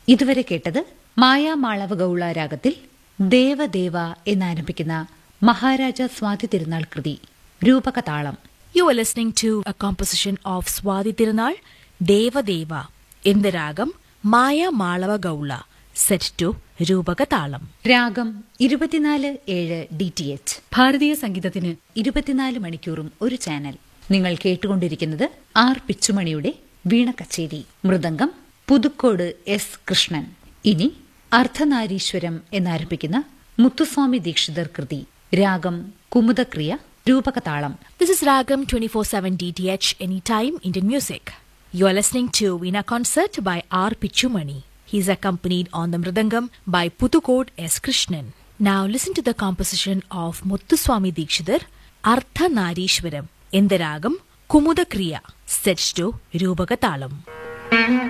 ഇതുവരെ കേട്ടത് മായാമാളവ ഗൌള രാഗത്തിൽ ദേവദേവ എന്നാരംഭിക്കുന്ന മഹാരാജ സ്വാതി തിരുനാൾ കൃതി രൂപകതാളം You are listening to a composition of Swati Tirunal, Deva Deva, in the ragam Maya Malava Gaula, set to Rupaka Talam. രാഗം ഇരുപത്തിനാല് ഏഴ് ഡി ടി എച്ച് ഭാരതീയ സംഗീതത്തിന് ഇരുപത്തിനാല് മണിക്കൂറും ഒരു ചാനൽ നിങ്ങൾ കേട്ടുകൊണ്ടിരിക്കുന്നത് ആർ പിച്ചുമണിയുടെ വീണ കച്ചേരി മൃദംഗം പുതുക്കോട് എസ് കൃഷ്ണൻ ഇനി അർദ്ധനാരീശ്വരം എന്നാരംഭിക്കുന്ന മുത്തുസ്വാമി ദീക്ഷിതർ കൃതി രാഗം കുമുദക്രിയ രൂപകതാളം This is Ragam 24-7 DTH Anytime Indian Music. You are listening to Veena Concert by R. Pichumani. He is accompanied on the Mridangam by Puthukode S. Krishnan. Now listen to the composition of Muttuswami Dikshidhar, Artha Narishwaram, in the Ragam Kumudakriya, set to Rupaka Talam.